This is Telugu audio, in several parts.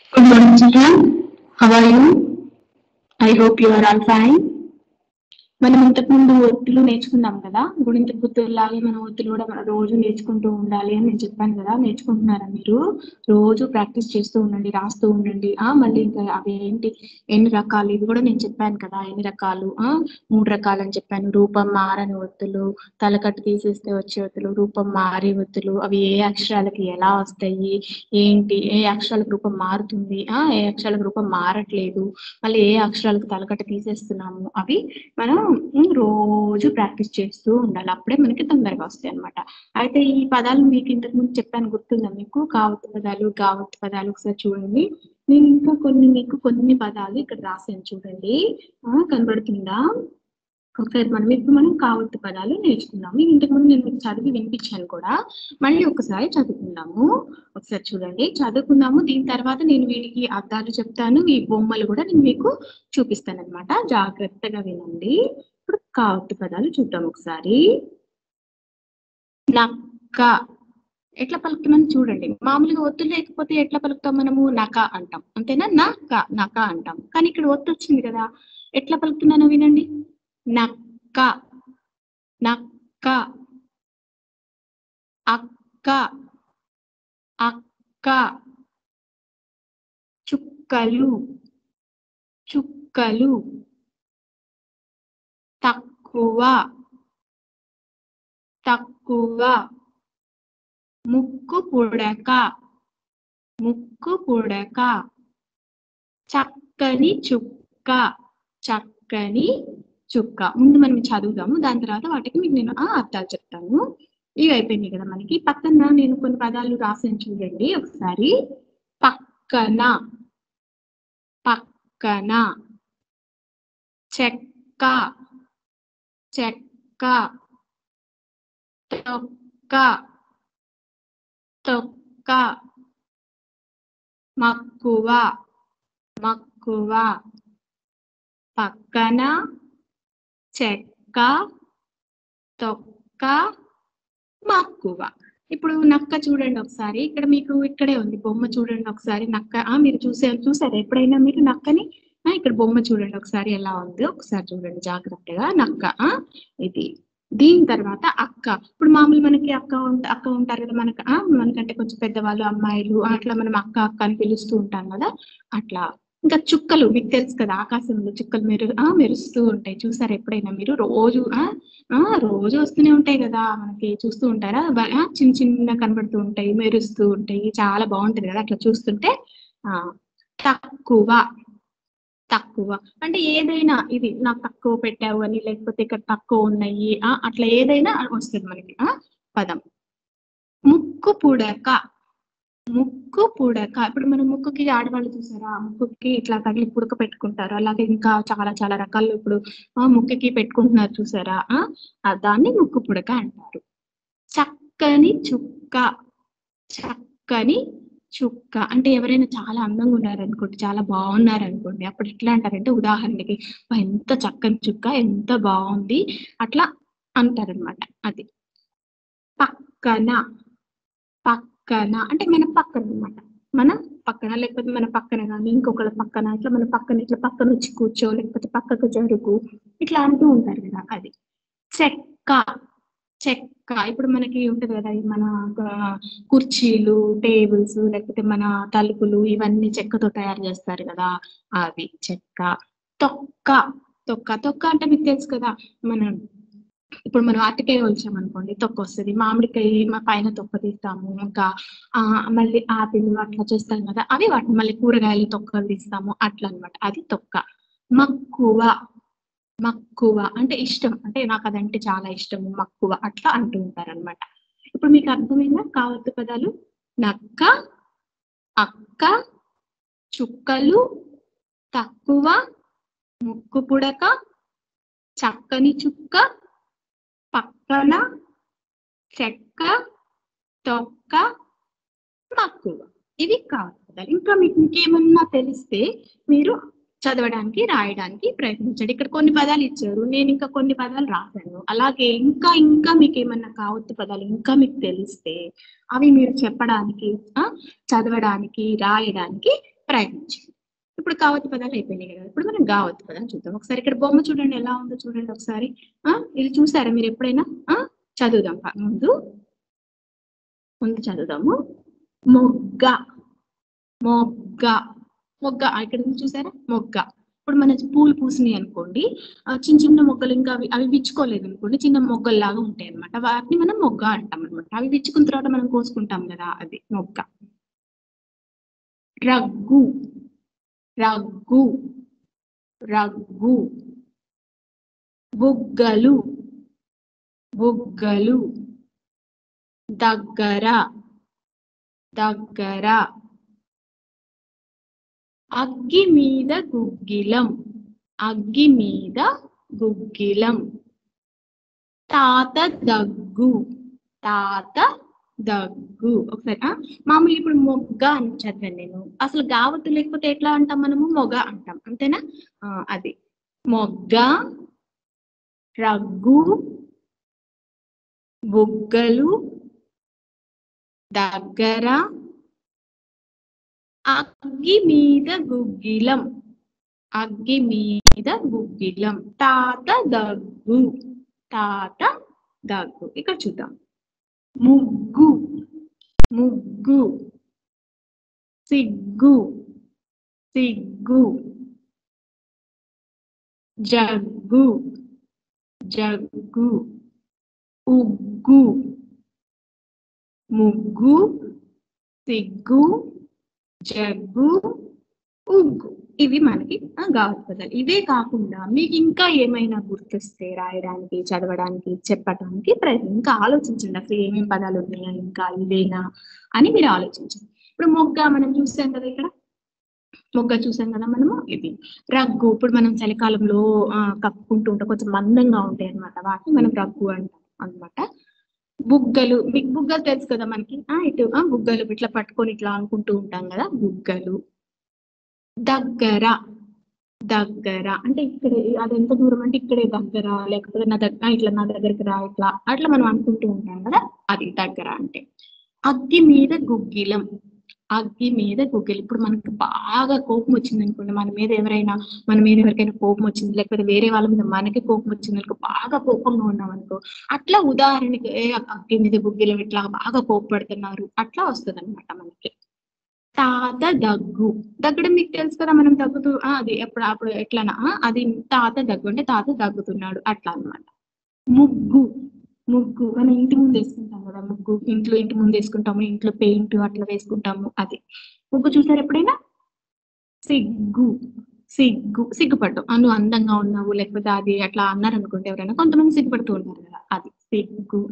Good morning, children. How are you? I hope you are all fine. మనం ఇంతకు ముందు ఒత్తులు నేర్చుకున్నాం కదా గుణింత గుర్తులాగే మనం ఒత్తులు కూడా మనం రోజు నేర్చుకుంటూ ఉండాలి అని నేను చెప్పాను కదా నేర్చుకుంటున్నారా మీరు రోజు ప్రాక్టీస్ చేస్తూ ఉండండి రాస్తూ ఉండండి ఆ మళ్ళీ ఇంకా అవి ఏంటి ఎన్ని రకాలు ఇవి కూడా నేను చెప్పాను కదా ఎన్ని రకాలు ఆ మూడు రకాలు అని చెప్పాను రూపం మారని ఒత్తులు తలకట్టు తీసేస్తే వచ్చే ఒత్తులు రూపం మారి ఒత్తులు అవి ఏ అక్షరాలకి ఎలా వస్తాయి ఏంటి ఏ అక్షరాలకు రూపం మారుతుంది ఆ ఏ అక్షరాలకు రూపం మారట్లేదు మళ్ళీ ఏ అక్షరాలకు తలకట్ట తీసేస్తున్నాము అవి మనం ఉమ్, రోజు ప్రాక్టీస్ చేస్తూ ఉండాలి అప్పుడే మనకి తొందరగా వస్తాయి అన్నమాట అయితే ఈ పదాలు మీకు ఇంతకు ముందు చెప్పాను గుర్తుందా మీకు కావత్ పదాలు గావత్ పదాలు ఒకసారి చూడండి నేను ఇంకా కొన్ని మీకు కొన్ని పదాలు ఇక్కడ రాశాను చూడండి ఆ కనబడుతుందా ఒకసారి మనం ఇప్పుడు మనం కావత్ పదాలు నేర్చుకున్నాము ఇంతకు ముందు నేను మీకు చదివి వినిపించాను కూడా మళ్ళీ ఒకసారి చదువుకుందాము ఒకసారి చూడండి చదువుకుందాము దీని తర్వాత నేను వీటికి అర్థాలు చెప్తాను ఈ బొమ్మలు కూడా నేను మీకు చూపిస్తాను అనమాట జాగ్రత్తగా వినండి ఇప్పుడు కావత్తు పదాలు చూద్దాం ఒకసారి నక్క ఎట్లా పలుకుతామని చూడండి మామూలుగా ఒత్తు లేకపోతే ఎట్లా పలుకుతాం మనము నక అంటాం అంతేనా నక్క నక అంటాం కానీ ఇక్కడ ఒత్తు వచ్చింది కదా ఎట్లా పలుకుతున్నానో వినండి నక్క నక్క అక్క అక్క చుక్కలు చుక్కలు తక్కువ తక్కువ ముక్కు పుడక ముక్కు పుడక చక్కని చుక్క చక్కని చుక్క ముందు మనం చదువుదాము దాని తర్వాత వాటికి మీకు నేను ఆ అర్థాలు చెప్తాను ఇవి అయిపోయినాయి కదా మనకి పక్కన నేను కొన్ని పదాలు రాసాను చూడండి ఒకసారి పక్కన పక్కన చెక్క చెక్క తొక్క తొక్క మక్కువ మక్కువ పక్కన చెక్క తొక్క మక్కువ ఇప్పుడు నక్క చూడండి ఒకసారి ఇక్కడ మీకు ఇక్కడే ఉంది బొమ్మ చూడండి ఒకసారి నక్క ఆ మీరు చూసారు చూసారు ఎప్పుడైనా మీరు నక్కని ఆ ఇక్కడ బొమ్మ చూడండి ఒకసారి ఎలా ఉంది ఒకసారి చూడండి జాగ్రత్తగా నక్క ఆ ఇది దీని తర్వాత అక్క ఇప్పుడు మామూలు మనకి అక్క ఉంట అక్క ఉంటారు కదా మనకు ఆ మనకంటే కొంచెం పెద్దవాళ్ళు అమ్మాయిలు అట్లా మనం అక్క అక్క అని పిలుస్తూ ఉంటాం కదా అట్లా ఇంకా చుక్కలు మీకు తెలుసు కదా ఆకాశంలో చుక్కలు మెరు ఆ మెరుస్తూ ఉంటాయి చూసారు ఎప్పుడైనా మీరు రోజు ఆ ఆ రోజు వస్తూనే ఉంటాయి కదా మనకి చూస్తూ ఉంటారా బ- ఆ, చిన్న చిన్న కనబడుతూ ఉంటాయి మెరుస్తూ ఉంటాయి చాలా బాగుంటది కదా అట్లా చూస్తుంటే ఆ తక్కువ తక్కువ అంటే ఏదైనా ఇది నాకు తక్కువ పెట్టావు అని లేకపోతే ఇక్కడ తక్కువ ఉన్నాయి ఆ అట్లా ఏదైనా వస్తుంది మనకి ఆ పదం ముక్కు పుడక ముక్కు పుడక ఇప్పుడు మనం ముక్కుకి ఆడవాళ్ళు చూసారా ముక్కుకి ఇట్లా తగిలి పుడక పెట్టుకుంటారు అలాగే ఇంకా చాలా చాలా రకాలు ఇప్పుడు ఆ ముక్కుకి పెట్టుకుంటున్నారు చూసారా ఆ ఆ దాన్ని ముక్కు పుడక అంటారు చక్కని చుక్క చక్కని చుక్క అంటే ఎవరైనా చాలా అందంగా ఉన్నారనుకోండి చాలా బాగున్నారు అనుకోండి అప్పుడు ఎట్లా అంటారంటే ఉదాహరణకి "అబ్బా, ఎంత చక్కని చుక్క ఎంత బాగుంది అట్లా అంటారనమాట అది పక్కన పక్కన అంటే మన పక్కన అన్నమాట మన పక్కన లేకపోతే మన పక్కన కానీ ఇంకొకళ్ళ పక్కన ఇట్లా మన పక్కన ఇట్లా పక్కన వచ్చి కూర్చో లేకపోతే పక్కకు జరుగు ఇట్లా అంటూ ఉంటారు కదా అది చెక్క చెక్క ఇప్పుడు మనకి ఉంటది కదా ఈ మన ఆ, కుర్చీలు టేబుల్స్ లేకపోతే మన తలుపులు ఇవన్నీ చెక్కతో తయారు చేస్తారు కదా అవి చెక్క తొక్క తొక్క తొక్క అంటే మీకు తెలుసు కదా మనం ఇప్పుడు మనం అరటికాయ వచ్చాం అనుకోండి తొక్క వస్తుంది మామిడికాయ మా పైన తొక్క తీస్తాము ఇంకా ఆ మళ్ళీ ఆపిల్ అట్లా చేస్తాం కదా అవి వాటిని మళ్ళీ కూరగాయలు తొక్కలు తీస్తాము అట్లా అన్నమాట అది తొక్క మక్కువ మక్కువ అంటే ఇష్టం అంటే నాకు అదంటే చాలా ఇష్టము మక్కువ అట్లా అంటూ ఉంటారు అనమాట ఇప్పుడు మీకు అర్థమైందా కావత్తు పదాలు నక్క అక్క చుక్కలు తక్కువ ముక్కు పుడక చక్కని చుక్క పక్కన చెక్క తొక్క మక్కువ ఇవి కావాలి పదాలు ఇంకా మీకు ఇంకేమన్నా తెలిస్తే మీరు చదవడానికి రాయడానికి ప్రయత్నించండి ఇక్కడ కొన్ని పదాలు ఇచ్చారు నేను ఇంకా కొన్ని పదాలు రాశాను అలాగే ఇంకా ఇంకా మీకు ఏమన్నా కావద్దు పదాలు ఇంకా మీకు తెలిస్తే అవి మీరు చెప్పడానికి ఆ, చదవడానికి రాయడానికి ప్రయత్నించండి ఇప్పుడు కావత్ పదాలు అయిపోయినాయి కదా ఇప్పుడు మనం గావత్ పదాలు చూద్దాం ఒకసారి ఇక్కడ బొమ్మ చూడండి ఎలా ఉందో చూడండి ఒకసారి ఆ ఇది చూసారా మీరు ఎప్పుడైనా ఆ చదువుదాం ప- ముందు ముందు చదువుదాము మొగ్గ మొగ్గ మొగ్గ ఆ, ఇక్కడ ఉంది చూసారా మొగ్గ ఇప్పుడు మన పూలు పూసినాయి అనుకోండి ఆ, చిన్న చిన్న మొగ్గలు ఇంకా అవి అవి విచ్చుకోలేదు అనుకోండి చిన్న మొగ్గల్లాగా ఉంటాయి అనమాట వాటిని మనం మొగ్గ అంటాం అనమాట అవి విచ్చుకున్న తర్వాత మనం కోసుకుంటాం కదా అది మొగ్గ రగ్గు రగ్గు రగ్గు బుగ్గలు బుగ్గలు దగ్గర దగ్గర అగ్గి మీద గుగ్గిలం అగ్గి మీద గుగ్గిలం తాత దగ్గు తాత దగ్గు ఒకసారి ఆ, మామూలు ఇప్పుడు మొగ్గ అని చదివాను నేను అసలు గావత్తు లేకపోతే ఎట్లా అంటాం మనము మొగ అంటాం అంతేనా ఆ, అది మొగ్గ రగ్గు బుగ్గలు దగ్గర అగ్గి మీద గుగ్గిలం అగ్గి మీద గుగ్గిలం తాత దగ్గు తాత దగ్గు ఇక్కడ చూద్దాం ముగ్గు ముగ్గు సిగ్గు సిగ్గు జగ్గు జగ్గు ఉగ్గు ముగ్గు సిగ్గు జగ్గు ఉగ్గు ఇవి మనకి ఆ, గావత్ పదాలు ఇవే కాకుండా మీకు ఇంకా ఏమైనా గుర్తొస్తే రాయడానికి చదవడానికి చెప్పడానికి ప్రయత్నం ఇంకా ఆలోచించండి అసలు ఏమేమి పదాలు ఉన్నాయా ఇంకా ఇవేనా అని మీరు ఆలోచించండి ఇప్పుడు మొగ్గ మనం చూసాం కదా ఇక్కడ మొగ్గ చూసాం కదా మనము ఇది రగ్గు ఇప్పుడు మనం చలికాలంలో ఆ, కప్పుకుంటూ ఉంటాం కొంచెం మందంగా ఉంటాయి అన్నమాట వాటిని మనం రగ్గు అంటాం అన్నమాట బుగ్గలు మీకు బుగ్గలు తెలుసు కదా మనకి ఆ ఇటు ఆ బుగ్గలు ఇట్లా పట్టుకొని ఇట్లా అనుకుంటూ ఉంటాం కదా బుగ్గలు దగ్గర దగ్గర అంటే ఇక్కడ అది ఎంత దూరం అంటే ఇక్కడే దగ్గర లేకపోతే నా దగ్గర ఇట్లా నా దగ్గరికి రా ఇట్లా అట్లా మనం అనుకుంటూ ఉంటాం కదా అది దగ్గర అంటే అగ్గి మీద గుగ్గిలం అగ్గి మీద గుగ్గిలం ఇప్పుడు మనకి బాగా కోపం వచ్చింది అనుకోండి మన మీద ఎవరైనా మన మీద ఎవరికైనా కోపం వచ్చింది లేకపోతే వేరే వాళ్ళ మీద మనకి కోపం వచ్చింది అనుకో బాగా కోపంగా ఉన్నాం అనుకో అట్లా ఉదాహరణకి ఏ అగ్గి మీద గుగ్గిలం ఇట్లా బాగా కోపపడుతున్నారు అట్లా వస్తుంది అనమాట మనకి తాత దగ్గు దగ్గడం మీకు తెలుసు కదా మనం దగ్గుతూ ఆ, అది ఎప్పుడు అప్పుడు ఎట్లనా ఆ, అది తాత దగ్గు అంటే తాత దగ్గుతున్నాడు అట్లా అన్నమాట ముగ్గు ముగ్గు మనం ఇంటి ముందు వేసుకుంటాం కదా ముగ్గు ఇంట్లో ఇంటి ముందు వేసుకుంటాము ఇంట్లో పెయింట్ అట్లా వేసుకుంటాము అది ముగ్గు చూసారు ఎప్పుడైనా సిగ్గు సిగ్గు సిగ్గుపడ్డం ఆ, నువ్వు అందంగా ఉన్నావు లేకపోతే అది అట్లా అన్నారు అనుకుంటే ఎవరైనా కొంతమంది సిగ్గుపడుతూ ఉంటారు కదా అది సిగ్గు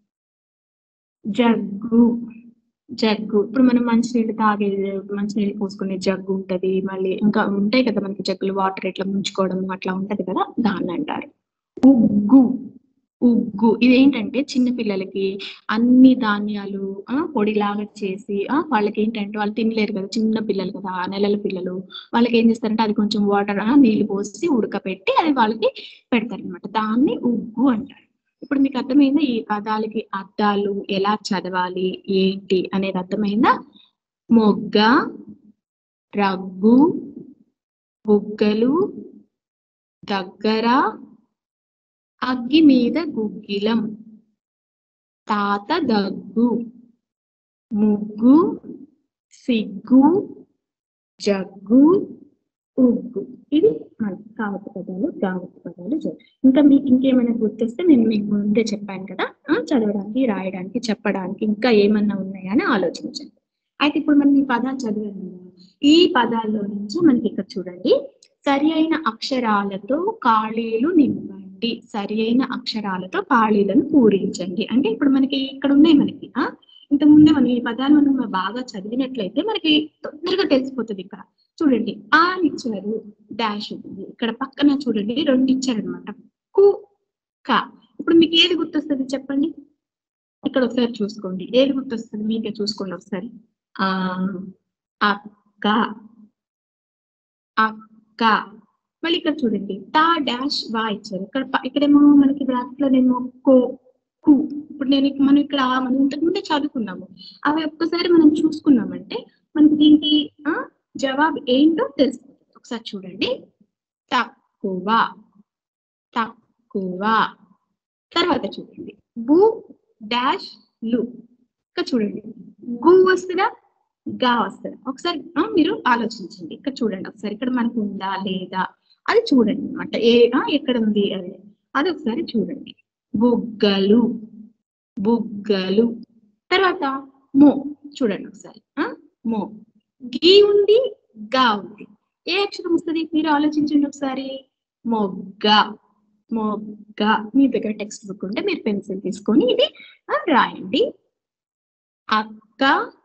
జగ్గు జగ్గు ఇప్పుడు మనం మంచినీళ్ళు తాగే మంచినీళ్ళు పోసుకునే జగ్గు ఉంటది మళ్ళీ ఇంకా ఉంటాయి కదా మనకి జగ్గులు వాటర్ ఇట్లా ముంచుకోవడం అట్లా ఉంటది కదా దాన్ని అంటారు ఉగ్గు ఉగ్గు ఇదేంటంటే చిన్న పిల్లలకి అన్ని ధాన్యాలు ఆ పొడిలాగా చేసి ఆ వాళ్ళకి ఏంటంటే వాళ్ళు తినలేరు కదా చిన్న పిల్లలు కదా ఆ నెలల పిల్లలు వాళ్ళకి ఏం చేస్తారంటే అది కొంచెం వాటర్ నీళ్లు పోసి ఉడకపెట్టి అది వాళ్ళకి పెడతారనమాట దాన్ని ఉగ్గు అంటారు ఇప్పుడు మీకు అర్థమైందా ఈ పదాలకి అర్థాలు ఎలా చదవాలి ఏంటి అనేది అర్థమైందా మొగ్గ రగ్గు బుగ్గలు దగ్గర అగ్గి మీద గుగ్గిలం తాత దగ్గు ముగ్గు సిగ్గు జగ్గు ఉగ్గు ఇది మనకి కావత పదాలు గావత పదాలు జ- ఇంకా మీకు ఇంకేమైనా గుర్తిస్తే నేను మీకు ముందే చెప్పాను కదా ఆ, చదవడానికి రాయడానికి చెప్పడానికి ఇంకా ఏమన్నా ఉన్నాయా అని ఆలోచించండి అయితే ఇప్పుడు మనం ఈ పదాలు చదివాము కదా, ఈ పదాల్లో నుంచి మనకి ఇక్కడ చూడండి సరి అయిన అక్షరాలతో ఖాళీలు నింపండి సరి అయిన అక్షరాలతో ఖాళీలను పూరించండి అంటే ఇప్పుడు మనకి ఇక్కడ ఉన్నాయి మనకి ఆ ఇంత ముందే మనం ఈ పదాలు మనం బాగా చదివినట్లయితే మనకి తొందరగా తెలిసిపోతుంది ఇక్కడ చూడండి ఆ ఇచ్చారు డాష్ ఉంది ఇక్కడ పక్కన చూడండి రెండు ఇచ్చారు అనమాట కు క ఇప్పుడు మీకు ఏది గుర్తొస్తుంది చెప్పండి ఇక్కడ ఒకసారి చూసుకోండి ఏది గుర్తొస్తుంది మీకే చూసుకోండి ఒకసారి ఆ అక్క అక్క మళ్ళీ ఇక్కడ చూడండి టా డాష్ వా ఇచ్చారు ఇక్కడ ప- ఇక్కడేమో మనకి బ్రాకెట్ లోనేమో కో కు ఇప్పుడు నేను ఇక- మనం ఇక్కడ మనం ఇంతకు ముందే చదువుకున్నాము అవి ఒక్కసారి మనం చూసుకున్నామంటే మనకి దీనికి ఆ జవాబు ఏంటో తెలుసుకుందాం ఒకసారి చూడండి తక్కువ తక్కువ తర్వాత చూడండి బు డాష్ లు ఇక్కడ చూడండి గు వస్తుందా గా వస్తుందా ఒకసారి ఆ, మీరు ఆలోచించండి ఇక్కడ చూడండి ఒకసారి ఇక్కడ మనకు ఉందా లేదా అది చూడండి అనమాట ఏ ఆ, ఎక్కడ ఉంది అది అది ఒకసారి చూడండి బుగ్గలు బుగ్గలు తర్వాత మో చూడండి ఒకసారి ఆ, మో గీ ఉంది గా ఉంది ఏ అక్షరం వస్తుంది మీరు ఆలోచించండి ఒకసారి మొగ్గ మొగ్గ మీ దగ్గర టెక్స్ట్ బుక్ ఉంటే మీరు పెన్సిల్ తీసుకొని ఇది ఆ, రాయండి అక్క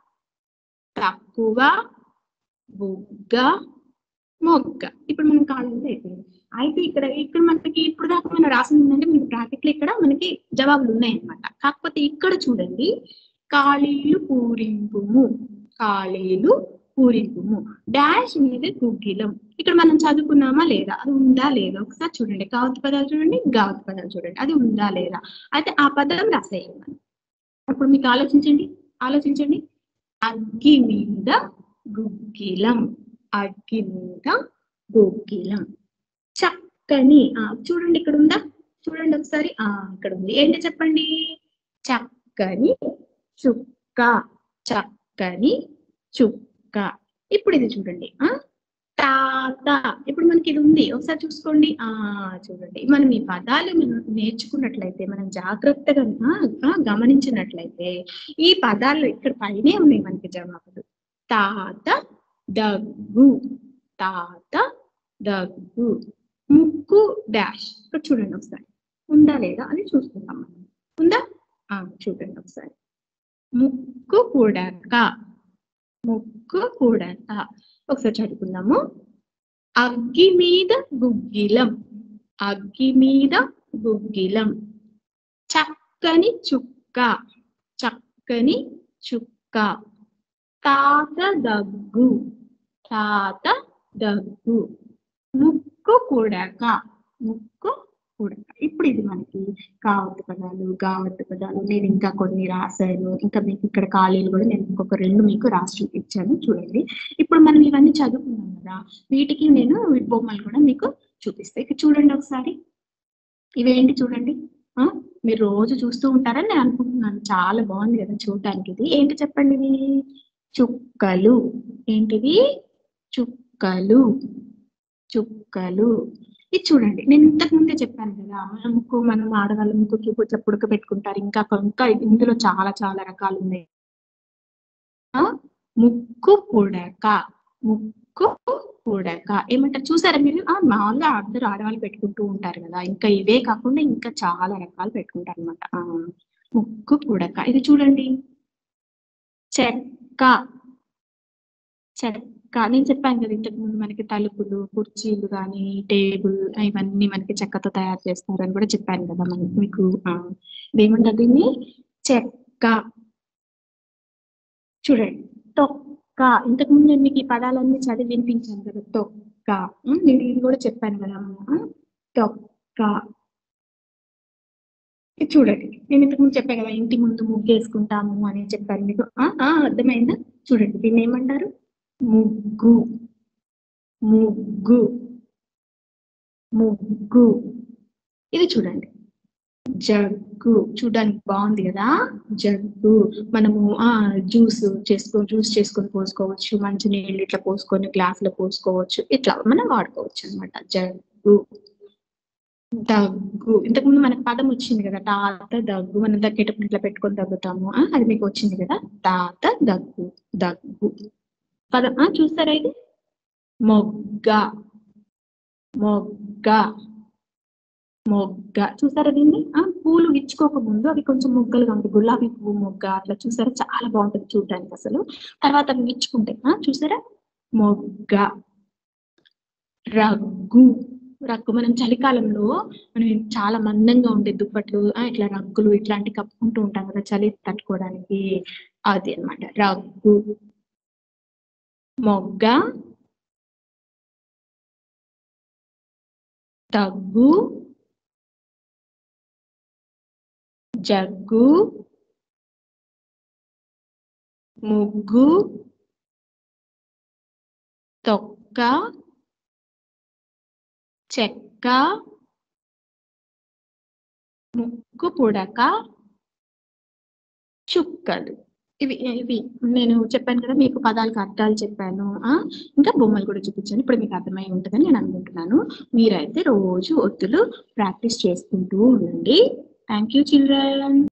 తక్కువ బుగ్గ మొగ్గ ఇప్పుడు మనం కాళ్ళు అయిపోయింది అయితే ఇక్కడ ఇక్కడ మనకి ఇప్పుడు దాకా మనం రాసింది ఏంటంటే మీకు bracket లో ఇక్కడ మనకి జవాబులు ఉన్నాయన్నమాట కాకపోతే ఇక్కడ చూడండి ఖాళీలు పూరింపుము ఖాళీలు పూరింపుము డాష్ మీద గుగ్గిలం ఇక్కడ మనం చదువుకున్నామా లేదా అది ఉందా లేదా ఒకసారి చూడండి గావత్ పదాలు చూడండి గావత్ పదాలు చూడండి అది ఉందా లేదా అయితే ఆ పదం రాసేయాలి మనం అప్పుడు మీకు ఆలోచించండి ఆలోచించండి అగ్గి మీద గుగ్గిలం అగ్గి మీద గుగ్గిలం చక్కని ఆ చూడండి ఇక్కడ ఉందా చూడండి ఒకసారి ఆ ఇక్కడ ఉంది ఏంటి చెప్పండి చక్కని చుక్క చక్కని చుక్క ఇప్పుడు ఇది చూడండి ఆ తాత ఇప్పుడు మనకి ఇది ఉంది ఒకసారి చూసుకోండి ఆ చూడండి మనం ఈ పదాలు మనం నేర్చుకున్నట్లయితే మనం జాగ్రత్తగా ఆ, ఆ, గమనించినట్లయితే ఈ పదాలు ఇక్కడ పైనే ఉన్నాయి మనకి జవాబులు తాత దగ్గు తాత దగ్గు ముక్కు డాష్ ఇక్కడ చూడండి ఒకసారి ఉందా లేదా అది చూసుకుందాం మనం ఉందా ఆ చూడండి ఒకసారి ముక్కు కూడక ముక్కు కూడక ఒకసారి చదువుకుందాము అగ్గి మీద గుగ్గిలం అగ్గి మీద గుగ్గిలం చక్కని చుక్క చక్కని చుక్క తాత దగ్గు తాత దగ్గు ముక్కు కూడక ముక్కు కూడక ఇప్పుడు ఇది మనకి కావత్తు పదాలు గావత్తు పదాలు నేను ఇంకా కొన్ని రాశాను ఇంకా మీకు ఇక్కడ ఖాళీలు కూడా నేను ఇంకొక రెండు మీకు రాసి చూపించాను చూడండి ఇప్పుడు మనం ఇవన్నీ చదువుకున్నాం కదా వీటికి నేను ఈ బొమ్మలు కూడా మీకు చూపిస్తాయి ఇక్కడ చూడండి ఒకసారి ఇవేంటి చూడండి ఆ మీరు రోజు చూస్తూ ఉంటారని నేను అనుకుంటున్నాను చాలా బాగుంది కదా చూడటానికి ఇది ఏంటి చెప్పండి ఇవి చుక్కలు ఏంటివి చుక్కలు చుక్కలు ఇది చూడండి నేను ఇంతకు ముందే చెప్పాను కదా మన ముక్కు మనం ఆడవాళ్ళ ముక్కుకి ఇట్లా పుడక పెట్టుకుంటారు ఇంకా ఇంకా ఇందులో చాలా చాలా రకాలు ఉన్నాయి ఆ ముక్కు పుడక ముక్కు పుడక ఏమంటారు చూసారా మీరు ఆ మామూలుగా అందరూ ఆడవాళ్ళు పెట్టుకుంటూ ఉంటారు కదా ఇంకా ఇవే కాకుండా ఇంకా చాలా రకాలు పెట్టుకుంటారు అనమాట ముక్కు పుడక ఇది చూడండి చెక్క చెక్క నేను చెప్పాను కదా ఇంతకు ముందు మనకి తలుపులు కుర్చీలు కానీ టేబుల్ ఇవన్నీ మనకి చెక్కతో తయారు చేస్తారు అని కూడా చెప్పాను కదా మనకి మీకు ఆ, ఇదేమంటారు దీన్ని చెక్క చూడండి తొక్క ఇంతకు ముందు నేను మీకు ఈ పదాలన్నీ చదివి వినిపించాను కదా తొక్క ఉమ్, నేను ఇది కూడా చెప్పాను కదా ఆ, తొక్క ఇది చూడండి నేను ఇంతకు ముందు చెప్పాను కదా ఇంటి ముందు ముగ్గు వేసుకుంటాము అని చెప్పాను మీకు ఆ, ఆ, అర్థమైందా చూడండి దీన్ని ఏమంటారు ముగ్గు ముగ్గు ముగ్గు ఇది చూడండి జగ్గు చూడడానికి బాగుంది కదా జగ్గు మనము ఆ జ్యూస్ చేసుకో జ్యూస్ చేసుకొని పోసుకోవచ్చు మంచి నీళ్ళు ఇట్లా పోసుకొని గ్లాస్ లో పోసుకోవచ్చు ఇట్లా మనం వాడుకోవచ్చు అన్నమాట జగ్గు దగ్గు ఇంతకుముందు మనకు పదం వచ్చింది కదా తాత దగ్గు మనం దగ్గేటప్పుడు ఇట్లా పెట్టుకొని దగ్గుతాము ఆ, అది మీకు వచ్చింది కదా తాత దగ్గు దగ్గు పదం ఆ, చూస్తారా ఇది మొగ్గ మొగ్గ మొగ్గ చూసారా దీన్ని ఆ పూలు విచ్చుకోక ముందు అవి కొంచెం మొగ్గలుగా ఉంటాయి గులాబీ పువ్వు మొగ్గ అట్లా చూసారా చాలా బాగుంటుంది చూడడానికి అసలు తర్వాత అవి విచ్చుకుంటాయి ఆ చూసారా మొగ్గ రగ్గు రగ్గు మనం చలికాలంలో మనం చాలా మందంగా ఉండే దుప్పట్లు ఆ, ఇట్లా రగ్గులు ఇట్లాంటి కప్పుకుంటూ ఉంటాం కదా చలి తట్టుకోవడానికి అది అన్నమాట రగ్గు మొగ్గ దగ్గు జగ్గు ముగ్గు తొక్క చెక్క ముక్కు పుడక చుక్కలు ఇవి ఇవి నేను చెప్పాను కదా మీకు పదాలకు అర్థాలు చెప్పాను ఆ ఇంకా బొమ్మలు కూడా చూపించాను ఇప్పుడు మీకు అర్థమై ఉంటుందని నేను అనుకుంటున్నాను మీరైతే రోజు ఒత్తులు ప్రాక్టీస్ చేసుకుంటూ ఉండండి థ్యాంక్ యూ చిల్డ్రన్